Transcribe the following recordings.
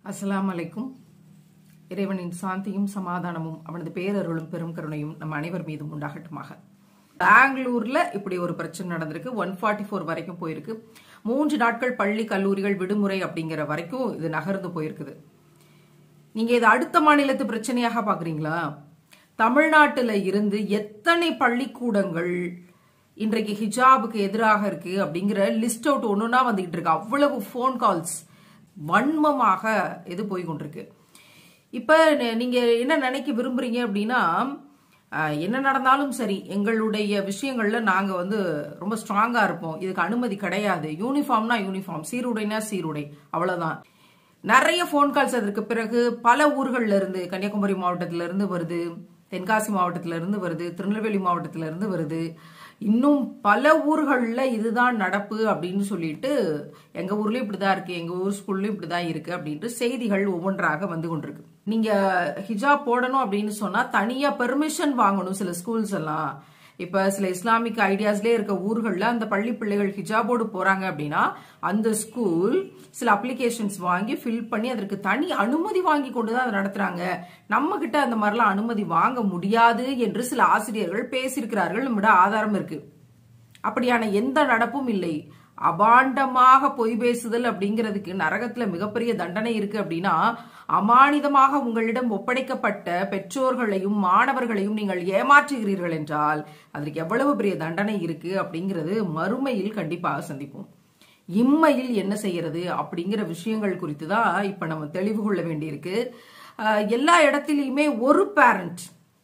அஸ்ஸலாமு அலைக்கும் இறைவனின் சாந்தியும் சமாதானமும் அவனது பேரருளும் பெரும் கருணையும் நம் அனைவர் மீதும் உண்டாகட்டுமாக பெங்களூர்ல இப்படி ஒரு பிரச்சனை நடந்திருக்கு ஒன் ஃபார்ட்டி ஃபோர் வரைக்கும் போயிருக்கு மூன்று நாட்கள் பள்ளி கல்லூரிகள் விடுமுறை அப்படிங்கிற வரைக்கும் இது நகர்ந்து போயிருக்குது நீங்க இது அடுத்த மாநிலத்து பிரச்சனையாக பாக்குறீங்களா தமிழ்நாட்டுல இருந்து எத்தனை பள்ளிக்கூடங்கள் இன்றைக்கு ஹிஜாபுக்கு எதிராக இருக்கு அப்படிங்கிற லிஸ்ட் அவுட் ஒண்ணுனா வந்துகிட்டு இருக்கு அவ்வளவு ஃபோன் கால்ஸ் வன்மமாக இது போய் கொண்டிருக்கு இப்ப ந- நீங்க என்ன நினைக்க விரும்புறீங்க அப்படின்னா அஹ், என்ன நடந்தாலும் சரி எங்களுடைய விஷயங்கள்ல நாங்க வந்து ரொம்ப ஸ்ட்ராங்கா இருப்போம் இதுக்கு அனுமதி கிடையாது யூனிஃபார்ம்னா யூனிஃபார்ம் சீருடைனா சீருடை அவ்வளவுதான் நிறைய ஃபோன் கால்ஸ் அதற்கு பிறகு பல ஊர்கள்ல இருந்து கன்னியாகுமரி மாவட்டத்துல இருந்து வருது தென்காசி மாவட்டத்துல இருந்து வருது திருநெல்வேலி மாவட்டத்துல இருந்து வருது இன்னும் பல ஊர்கள்ல இதுதான் நடப்பு அப்படின்னு சொல்லிட்டு எங்க ஊர்லயும் இப்படிதான் இருக்கு எங்க ஊர் ஸ்கூல்லயும் இப்படிதான் இருக்கு அப்படின்ட்டு செய்திகள் ஒவ்வொன்றாக வந்து கொண்டிருக்கு நீங்க ஹிஜாப் போடணும் அப்படின்னு சொன்னா தனியா பெர்மிஷன் வாங்கணும் சில ஸ்கூல்ஸ் எல்லாம் இப்ப சில இஸ்லாமிக் ஐடியாஸ்லயே இருக்க ஊர்கள்ல அந்த பள்ளி பிள்ளைகள் ஹிஜாபோடு போறாங்க அப்படின்னா அந்த ஸ்கூல் சில அப்ளிகேஷன்ஸ் வாங்கி ஃபில் பண்ணி அதற்கு தனி அனுமதி வாங்கி கொண்டு தான் அதை நடத்துறாங்க நம்ம கிட்ட அந்த மாதிரிலாம் அனுமதி வாங்க முடியாது என்று சில ஆசிரியர்கள் பேசியிருக்கிறார்கள் நம்மிடம் ஆதாரம் இருக்கு அப்படியான எந்த நடப்பும் இல்லை அபாண்டமாக பொய் பேசுதல் அப்படிங்கிறதுக்கு நரகத்துல மிகப்பெரிய தண்டனை இருக்கு அப்படின்னா அமானிதமாக உங்களிடம் ஒப்படைக்கப்பட்ட பெற்றோர்களையும் மாணவர்களையும் நீங்கள் ஏமாற்றுகிறீர்கள் என்றால் அதற்கு எவ்வளவு பெரிய தண்டனை இருக்கு அப்படிங்கிறது மறுமையில் கண்டிப்பாக சந்திப்போம் இம்மையில் என்ன செய்யறது அப்படிங்கிற விஷயங்கள் குறித்து தான் இப்ப நம்ம தெளிவு கொள்ள வேண்டியிருக்கு அஹ் எல்லா இடத்திலையுமே ஒரு பேரண்ட்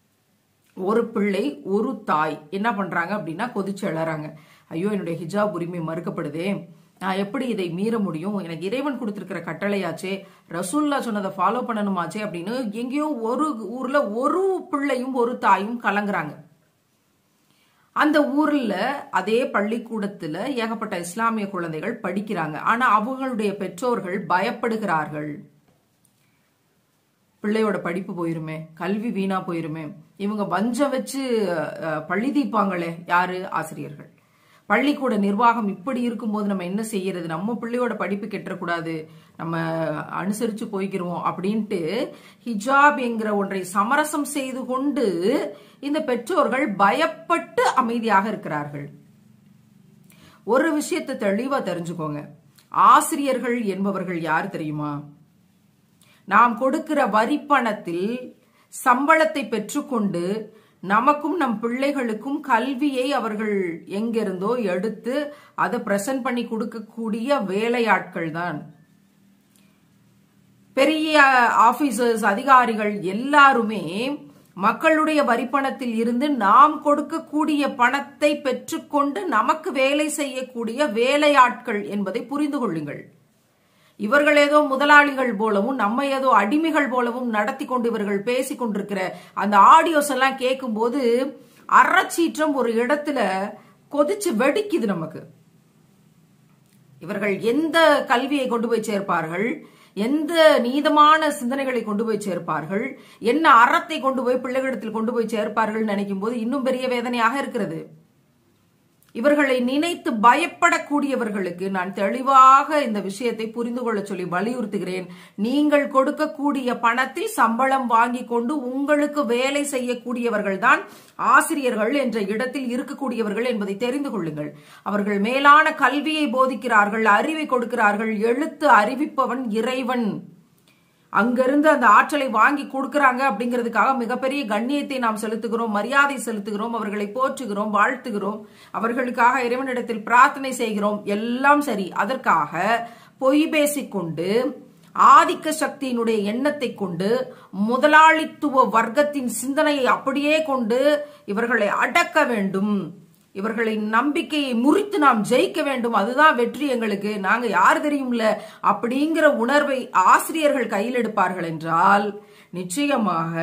ஒரு பிள்ளை ஒரு தாய் என்ன பண்றாங்க அப்படின்னா கொதிச்சு எழறாங்க ஐயோ என்னுடைய ஹிஜாப் உரிமை மறுக்கப்படுதே நான் எப்படி இதை மீற முடியும் எனக்கு இறைவன் கொடுத்திருக்கிற கட்டளையாச்சே ரசூல்லா சொன்னதை ஃபாலோ பண்ணணுமாச்சே அப்படின்னு எங்கேயோ ஒரு ஊர்ல ஒரு பிள்ளையும் ஒரு தாயும் கலங்குறாங்க அந்த ஊர்ல அதே பள்ளிக்கூடத்துல ஏகப்பட்ட இஸ்லாமிய குழந்தைகள் படிக்கிறாங்க ஆனா அவங்களுடைய பெற்றோர்கள் பயப்படுகிறார்கள் பிள்ளையோட படிப்பு போயிருமே கல்வி வீணா போயிருமே இவங்க வஞ்சம் வச்சு அஹ், பள்ளி தீப்பாங்களே யாரு ஆசிரியர்கள் பள்ளிக்கூட நிர்வாகம் இப்படி இருக்கும்போது நம்ம என்ன செய்யறது நம்ம பிள்ளையோட படிப்பு கெட்டக்கூடாது நம்ம அனுசரிச்சு போய்க்கிறோம் அப்படின்ட்டு ஹிஜாப் என்கிற ஒன்றை சமரசம் செய்து கொண்டு இந்த பெற்றோர்கள் பயப்பட்டு அமைதியாக இருக்கிறார்கள் ஒரு விஷயத்தை தெளிவா தெரிஞ்சுக்கோங்க ஆசிரியர்கள் என்பவர்கள் யார் தெரியுமா நாம் கொடுக்கிற வரி பணத்தில் சம்பளத்தை பெற்றுக்கொண்டு நமக்கும் நம் பிள்ளைகளுக்கும் கல்வியை அவர்கள் எங்கிருந்தோ எடுத்து அதை பிரசன்ட் பண்ணி கொடுக்கக்கூடிய வேலையாட்கள் தான் பெரிய ஆபீசர்ஸ் அதிகாரிகள் எல்லாருமே மக்களுடைய வரிப்பணத்தில் இருந்து நாம் கொடுக்கக்கூடிய பணத்தை பெற்றுக்கொண்டு நமக்கு வேலை செய்யக்கூடிய வேலையாட்கள் என்பதை புரிந்து கொள்ளுங்கள் இவர்கள் ஏதோ முதலாளிகள் போலவும் நம்ம ஏதோ அடிமைகள் போலவும் நடத்தி கொண்டு இவர்கள் பேசிக் கொண்டிருக்கிற அந்த ஆடியோஸ் எல்லாம் கேட்கும்போது அறச்சீற்றம் ஒரு இடத்துல கொதிச்சு வெடிக்குது நமக்கு இவர்கள் எந்த கல்வியை கொண்டு போய் சேர்ப்பார்கள் எந்த நீதமான சிந்தனைகளை கொண்டு போய் சேர்ப்பார்கள் என்ன அறத்தை கொண்டு போய் பிள்ளைகளிடத்தில் கொண்டு போய் சேர்ப்பார்கள் நினைக்கும் போது இன்னும் பெரிய வேதனையாக இருக்கிறது இவர்களை நினைத்து பயப்படக்கூடியவர்களுக்கு நான் தெளிவாக இந்த விஷயத்தை புரிந்து கொள்ள சொல்லி வலியுறுத்துகிறேன் நீங்கள் கொடுக்கக்கூடிய பணத்தில் சம்பளம் வாங்கி கொண்டு உங்களுக்கு வேலை செய்யக்கூடியவர்கள் தான் ஆசிரியர்கள் என்ற இடத்தில் இருக்கக்கூடியவர்கள் என்பதை தெரிந்து கொள்ளுங்கள் அவர்கள் மேலான கல்வியை போதிக்கிறார்கள் அறிவை கொடுக்கிறார்கள் எழுத்து அறிவிப்பவன் இறைவன் அங்கிருந்து அந்த ஆற்றலை வாங்கி கொடுக்கறாங்க அப்படிங்கிறதுக்காக மிகப்பெரிய கண்ணியத்தை நாம் செலுத்துகிறோம் மரியாதை செலுத்துகிறோம் அவர்களை போற்றுகிறோம் வாழ்த்துகிறோம் அவர்களுக்காக இறைவனிடத்தில் பிரார்த்தனை செய்கிறோம் எல்லாம் சரி அதற்காக பொய் பேசிக்கொண்டு ஆதிக்க சக்தியினுடைய எண்ணத்தை கொண்டு முதலாளித்துவ வர்க்கத்தின் சிந்தனையை அப்படியே கொண்டு இவர்களை அடக்க வேண்டும் இவர்களின் நம்பிக்கையை முறித்து நாம் ஜெயிக்க வேண்டும் அதுதான் வெற்றி எங்களுக்கு நாங்க யார் தெரியும்ல அப்படிங்கிற உணர்வை ஆசிரியர்கள் கையில் எடுப்பார்கள் என்றால் நிச்சயமாக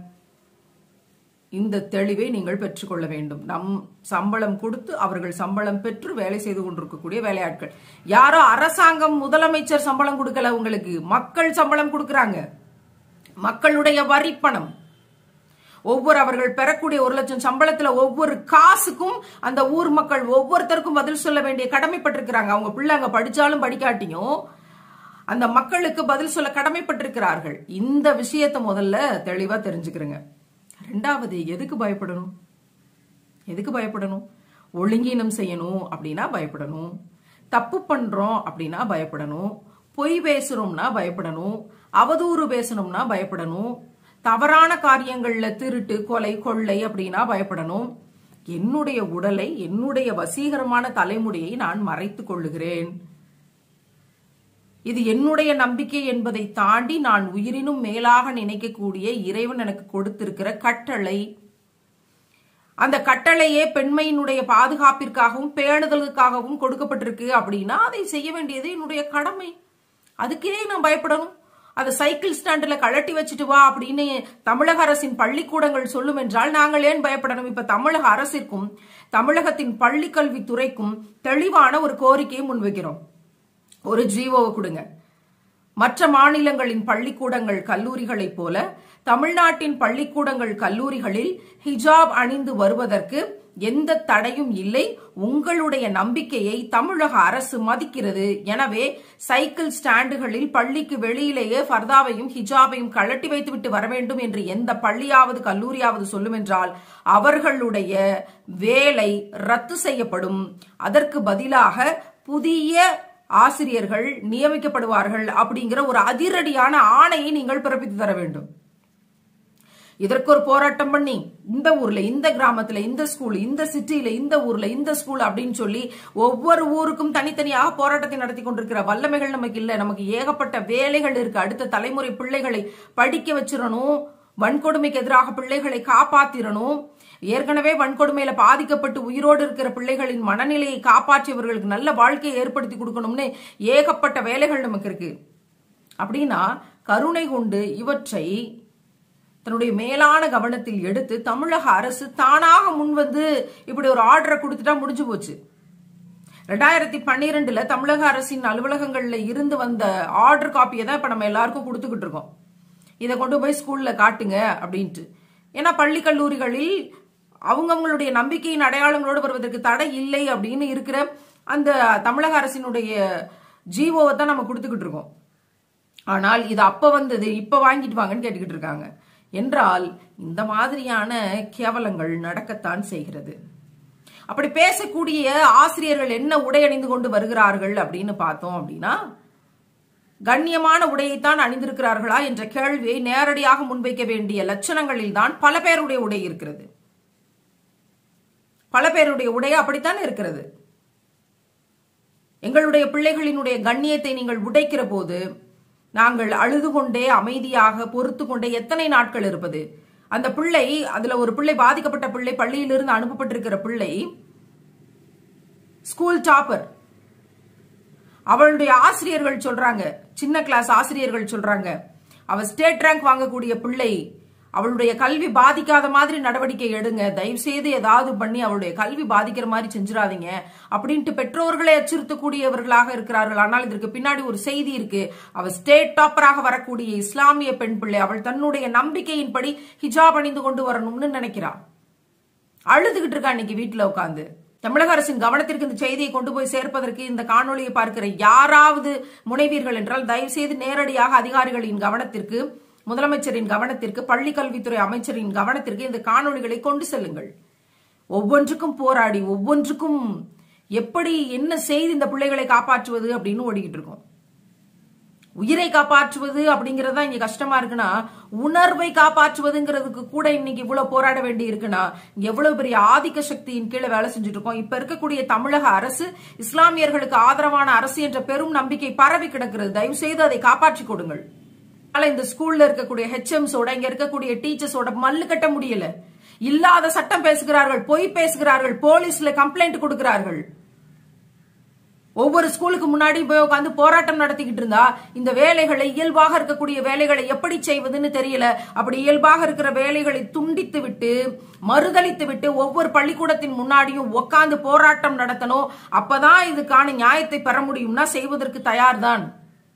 இந்த தெளிவை நீங்கள் பெற்றுக்கொள்ள வேண்டும் நம் சம்பளம் கொடுத்து அவர்கள் சம்பளம் பெற்று வேலை செய்து கொண்டிருக்கக்கூடிய வேலையாட்கள் யாரோ அரசாங்கம் முதலமைச்சர் சம்பளம் கொடுக்கல உங்களுக்கு மக்கள் சம்பளம் கொடுக்கறாங்க மக்களுடைய வரிப்பணம் ஒவ்வொரு அவர்கள் பெறக்கூடிய ஒரு லட்சம் சம்பளத்துல ஒவ்வொரு காசுக்கும் அந்த ஊர் மக்கள் ஒவ்வொருத்தருக்கும் பதில் சொல்ல வேண்டிய கடமைப்பட்டிருக்கிறாங்க அவங்க பிள்ளை அங்க படிச்சாலும் படிக்காட்டியும் அந்த மக்களுக்கு பதில் சொல்ல கடமைப்பட்டிருக்கிறார்கள் இந்த விஷயத்தை முதல்ல தெளிவா தெரிஞ்சுக்கிறேங்க ரெண்டாவது எதுக்கு பயப்படணும் எதுக்கு பயப்படணும் ஒழுங்கீனம் செய்யணும் அப்படின்னா பயப்படணும் தப்பு பண்றோம் அப்படின்னா பயப்படணும் பொய் பேசுறோம்னா பயப்படணும் அவதூறு பேசணும்னா பயப்படணும் தவறான காரியங்கள்ல திருட்டு கொலை கொள்ளை அப்படின்னா பயப்படணும் என்னுடைய உடலை என்னுடைய வசீகரமான தலைமுடியை நான் மறைத்துக் கொள்ளுகிறேன் இது என்னுடைய நம்பிக்கை என்பதை தாண்டி நான் உயிரினும் மேலாக நினைக்கக்கூடிய இறைவன் எனக்கு கொடுத்திருக்கிற கட்டளை அந்த கட்டளையே பெண்மையினுடைய பாதுகாப்பிற்காகவும் பேணுதலுக்காகவும் கொடுக்கப்பட்டிருக்கு அப்படின்னா அதை செய்ய வேண்டியது என்னுடைய கடமை அதுக்கே நான் பயப்படணும் அதை சைக்கிள் ஸ்டாண்டில் கழட்டி வச்சுட்டு வா அப்படின்னு தமிழக அரசின் பள்ளிக்கூடங்கள் சொல்லும் என்றால் நாங்கள் ஏன் பயப்படணும் இப்ப தமிழக அரசிற்கும் தமிழகத்தின் பள்ளி கல்வித்துறைக்கும் தெளிவான ஒரு கோரிக்கையை முன்வைக்கிறோம் ஒரு ஜீவோவை கொடுங்க மற்ற மாநிலங்களின் பள்ளிக்கூடங்கள் கல்லூரிகளைப் போல தமிழ்நாட்டின் பள்ளிக்கூடங்கள் கல்லூரிகளில் ஹிஜாப் அணிந்து வருவதற்கு எந்த தடையும் இல்லை உங்களுடைய நம்பிக்கையை தமிழக அரசு மதிக்கிறது எனவே சைக்கிள் ஸ்டாண்டுகளில் பள்ளிக்கு வெளியிலேயே ஃபர்தாவையும் ஹிஜாபையும் கழட்டி வைத்துவிட்டு வர வேண்டும் என்று எந்த பள்ளியாவது கல்லூரியாவது சொல்லும் என்றால் அவர்களுடைய வேலை ரத்து செய்யப்படும் அதற்கு பதிலாக புதிய ஆசிரியர்கள் நியமிக்கப்படுவார்கள் அப்படிங்கிற ஒரு அதிரடியான ஆணையை நீங்கள் பிறப்பித்து தர வேண்டும் இதற்கு ஒரு போராட்டம் பண்ணி இந்த ஊர்ல இந்த கிராமத்துல இந்த ஸ்கூல் இந்த சிட்டில இந்த ஊர்ல இந்த ஸ்கூல் அப்படின்னு சொல்லி ஒவ்வொரு ஊருக்கும் தனித்தனியாக போராட்டத்தை நடத்தி கொண்டிருக்கிற வல்லமைகள் நமக்கு இல்ல நமக்கு ஏகப்பட்ட வேலைகள் இருக்கு அடுத்த தலைமுறை பிள்ளைகளை படிக்க வச்சிடணும் வன்கொடுமைக்கு எதிராக பிள்ளைகளை காப்பாத்திரணும் ஏற்கனவே வன்கொடுமையில பாதிக்கப்பட்டு உயிரோடு இருக்கிற பிள்ளைகளின் மனநிலையை காப்பாற்றியவர்களுக்கு நல்ல வாழ்க்கையை ஏற்படுத்தி கொடுக்கணும்னு ஏகப்பட்ட வேலைகள் நமக்கு இருக்கு அப்படின்னா கருணை கொண்டு இவற்றை தன்னுடைய மேலான கவனத்தில் எடுத்து தமிழக அரசு தானாக முன்வந்து இப்படி ஒரு ஆர்டரை கொடுத்துட்டா முடிஞ்சு போச்சு ரெண்டாயிரத்தி பன்னிரெண்டுல தமிழக அரசின் அலுவலகங்கள்ல இருந்து வந்த ஆர்டர் காப்பியை தான் இப்ப நம்ம எல்லாருக்கும் கொடுத்துக்கிட்டு இருக்கோம் இதை கொண்டு போய் ஸ்கூல்ல காட்டுங்க அப்படின்ட்டு ஏன்னா பள்ளி கல்லூரிகளில் அவங்கவுங்களுடைய நம்பிக்கையின் அடையாளங்களோடு வருவதற்கு தடை இல்லை அப்படின்னு இருக்கிற அந்த தமிழக அரசினுடைய ஜீவோவை தான் நம்ம கொடுத்துக்கிட்டு இருக்கோம் ஆனால் இது அப்ப வந்தது இப்ப வாங்கிட்டு வாங்கன்னு கேட்டுக்கிட்டு இருக்காங்க என்றால் இந்த மாதிரியான கேவலங்கள் நடக்கத்தான் செய்கிறது அப்படி பேசக்கூடிய ஆசிரியர்கள் என்ன உடை அணிந்து கொண்டு வருகிறார்கள் அப்படின்னு பார்த்தோம் அப்படின்னா கண்ணியமான உடையைத்தான் அணிந்திருக்கிறார்களா என்ற கேள்வியை நேரடியாக முன்வைக்க வேண்டிய லட்சணங்களில் தான் பல பேருடைய உடை இருக்கிறது பல பேருடைய உடை அப்படித்தான் இருக்கிறது எங்களுடைய பிள்ளைகளினுடைய கண்ணியத்தை நீங்கள் உடைக்கிற போது நாங்கள் அழுது கொண்டே அமைதியாக பொறுத்து கொண்டே எத்தனை நாட்கள் இருப்பது அந்த பிள்ளை அதுல ஒரு பிள்ளை பாதிக்கப்பட்ட பிள்ளை பள்ளியிலிருந்து அனுப்பப்பட்டிருக்கிற பிள்ளை ஸ்கூல் டாப்பர் அவளுடைய ஆசிரியர்கள் சொல்றாங்க சின்ன கிளாஸ் ஆசிரியர்கள் சொல்றாங்க அவ ஸ்டேட் ரேங்க் வாங்கக்கூடிய பிள்ளை அவளுடைய கல்வி பாதிக்காத மாதிரி நடவடிக்கை எடுங்க தயவு செய்து ஏதாவது பண்ணி அவளுடைய கல்வி பாதிக்கிற மாதிரி செஞ்சிடாதீங்க அப்படின்ட்டு பெற்றோர்களை அச்சுறுத்தக்கூடியவர்களாக இருக்கிறார்கள் ஆனால் இதற்கு பின்னாடி ஒரு செய்தி இருக்கு அவ ஸ்டேட் டாப்பராக வரக்கூடிய இஸ்லாமிய பெண் பிள்ளை அவள் தன்னுடைய நம்பிக்கையின்படி ஹிஜாப் அணிந்து கொண்டு வரணும்னு நினைக்கிறா அழுதுகிட்டு இருக்கா இன்னைக்கு வீட்டுல உட்காந்து தமிழக அரசின் கவனத்திற்கு இந்த செய்தியை கொண்டு போய் சேர்ப்பதற்கு இந்த காணொலியை பார்க்கிற யாராவது முனைவீர்கள் என்றால் தயவு செய்து நேரடியாக அதிகாரிகளின் கவனத்திற்கு முதலமைச்சரின் கவனத்திற்கு பள்ளி கல்வித்துறை அமைச்சரின் கவனத்திற்கு இந்த காணொளிகளை கொண்டு செல்லுங்கள் ஒவ்வொன்றுக்கும் போராடி ஒவ்வொன்றுக்கும் எப்படி என்ன செய்து இந்த பிள்ளைகளை காப்பாற்றுவது அப்படின்னு ஓடிக்கிட்டு இருக்கோம் உயிரை காப்பாற்றுவது அப்படிங்கறது தான் இங்க கஷ்டமா இருக்குன்னா உணர்வை காப்பாற்றுவதுங்கிறதுக்கு கூட இன்னைக்கு இவ்வளவு போராட வேண்டி இருக்குன்னா இங்க எவ்வளவு பெரிய ஆதிக்க சக்தியின் கீழே வேலை செஞ்சுட்டு இருக்கோம் இப்ப இருக்கக்கூடிய தமிழக அரசு இஸ்லாமியர்களுக்கு ஆதரவான அரசு என்ற பெரும் நம்பிக்கை பரவி கிடக்கிறது தயவு செய்து அதை காப்பாற்றி கொடுங்கள் அதனால இந்த ஸ்கூல்ல இருக்கக்கூடிய ஹெச்எம்ஸோட இங்க இருக்கக்கூடிய டீச்சர்ஸோட மல்லு கட்ட முடியல இல்லாத சட்டம் பேசுகிறார்கள் பொய் பேசுகிறார்கள் போலீஸ்ல கம்ப்ளைண்ட் கொடுக்கிறார்கள் ஒவ்வொரு ஸ்கூலுக்கு முன்னாடி போய் உட்காந்து போராட்டம் நடத்திக்கிட்டு இருந்தா இந்த வேலைகளை இயல்பாக இருக்கக்கூடிய வேலைகளை எப்படி செய்வதுன்னு தெரியல அப்படி இயல்பாக இருக்கிற வேலைகளை துண்டித்து விட்டு மறுதளித்து விட்டு ஒவ்வொரு பள்ளிக்கூடத்தின் முன்னாடியும் உட்காந்து போராட்டம் நடத்தணும் அப்பதான் இதுக்கான நியாயத்தை பெற முடியும்னா செய்வதற்கு தயார்தான்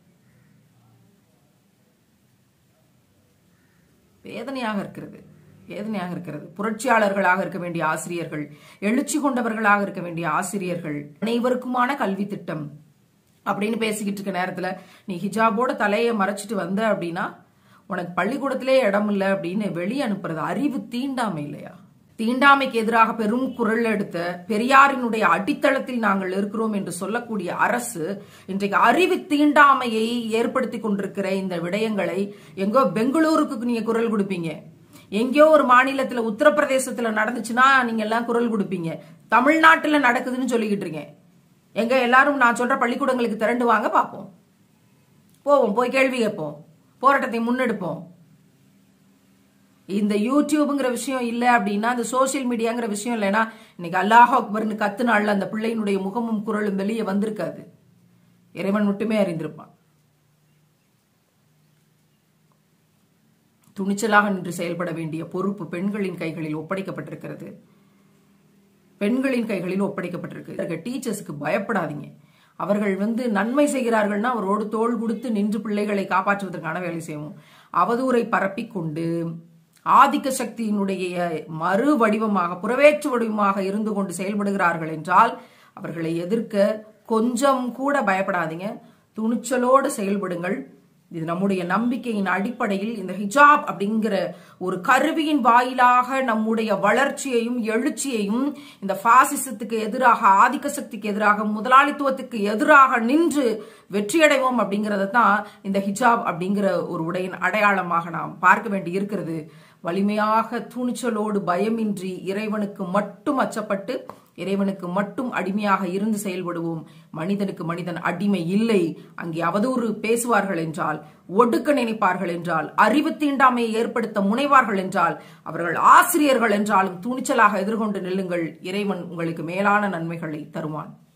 வேதனையாக இருக்கிறது வேதனையாக இருக்கிறது புரட்சியாளர்களாக இருக்க வேண்டிய ஆசிரியர்கள் எழுச்சி கொண்டவர்களாக இருக்க வேண்டிய ஆசிரியர்கள் அனைவருக்குமான கல்வி திட்டம் அப்படின்னு பேசிக்கிட்டு இருக்க நேரத்துல நீ ஹிஜாபோட தலையை மறைச்சிட்டு வந்த அப்படின்னா உனக்கு பள்ளிக்கூடத்திலே இடம் இல்லை அப்படின்னு வெளியே அனுப்புறது அறிவு தீண்டாமை இல்லையா தீண்டாமைக்கு எதிராக பெரும் குரல் எடுத்த பெரியாரினுடைய அடித்தளத்தில் நாங்கள் இருக்கிறோம் என்று சொல்லக்கூடிய அரசு இன்றைக்கு அறிவு தீண்டாமையை ஏற்படுத்தி கொண்டிருக்கிற இந்த விடயங்களை எங்கோ பெங்களூருக்கு நீங்க குரல் கொடுப்பீங்க எங்கேயோ ஒரு மாநிலத்துல உத்தரப்பிரதேசத்துல நடந்துச்சுன்னா நீங்க எல்லாம் குரல் கொடுப்பீங்க தமிழ்நாட்டுல நடக்குதுன்னு சொல்லிக்கிட்டு இருக்கேன் எங்க எல்லாரும் நான் சொல்ற பள்ளிக்கூடங்களுக்கு திரண்டு வாங்க பார்ப்போம் போவோம் போய் கேள்வி கேட்போம் போராட்டத்தை முன்னெடுப்போம் இந்த யூடியூப்ங்கிற விஷயம் இல்ல அப்படின்னா இந்த சோசியல் மீடியாங்கிற விஷயம் இல்லைன்னா இன்னைக்கு அல்லாஹ் அக்பர்னு கத்து நாள்ல அந்த பிள்ளையினுடைய முகமும் குரலும் வெளியே வந்திருக்காது இறைவன் மட்டுமே அறிந்திருப்பான் துணிச்சலாக நின்று செயல்பட வேண்டிய பொறுப்பு பெண்களின் கைகளில் ஒப்படைக்கப்பட்டிருக்கிறது பெண்களின் கைகளில் ஒப்படைக்கப்பட்டிருக்கு டீச்சர்ஸ்க்கு பயப்படாதீங்க அவர்கள் வந்து நன்மை செய்கிறார்கள்னா அவரோடு தோள் கொடுத்து நின்று பிள்ளைகளை காப்பாற்றுவதற்கான வேலை செய்வோம் அவதூறை பரப்பி கொண்டு ஆதிக்க சக்தியினுடைய மறு வடிவமாக புறவேற்று வடிவமாக இருந்து கொண்டு செயல்படுகிறார்கள் என்றால் அவர்களை எதிர்க்க கொஞ்சம் கூட பயப்படாதீங்க துணிச்சலோடு செயல்படுங்கள் இது நம்முடைய நம்பிக்கையின் அடிப்படையில் இந்த ஹிஜாப் அப்படிங்கிற ஒரு கருவியின் வாயிலாக நம்முடைய வளர்ச்சியையும் எழுச்சியையும் இந்த பாசிசத்துக்கு எதிராக ஆதிக்க சக்திக்கு எதிராக முதலாளித்துவத்துக்கு எதிராக நின்று வெற்றியடைவோம் அப்படிங்கறத தான் இந்த ஹிஜாப் அப்படிங்கிற ஒரு உடையின் அடையாளமாக நாம் பார்க்க வேண்டி இருக்கிறது வலிமையாக துணிச்சலோடு பயமின்றி இறைவனுக்கு மட்டும் அச்சப்பட்டு இறைவனுக்கு மட்டும் அடிமையாக இருந்து செயல்படுவோம் மனிதனுக்கு மனிதன் அடிமை இல்லை அங்கே அவதூறு பேசுவார்கள் என்றால் ஒடுக்க நினைப்பார்கள் என்றால் அறிவு தீண்டாமையை ஏற்படுத்த முனைவார்கள் என்றால் அவர்கள் ஆசிரியர்கள் என்றாலும் துணிச்சலாக எதிர்கொண்டு நில்லுங்கள் இறைவன் உங்களுக்கு மேலான நன்மைகளை தருவான்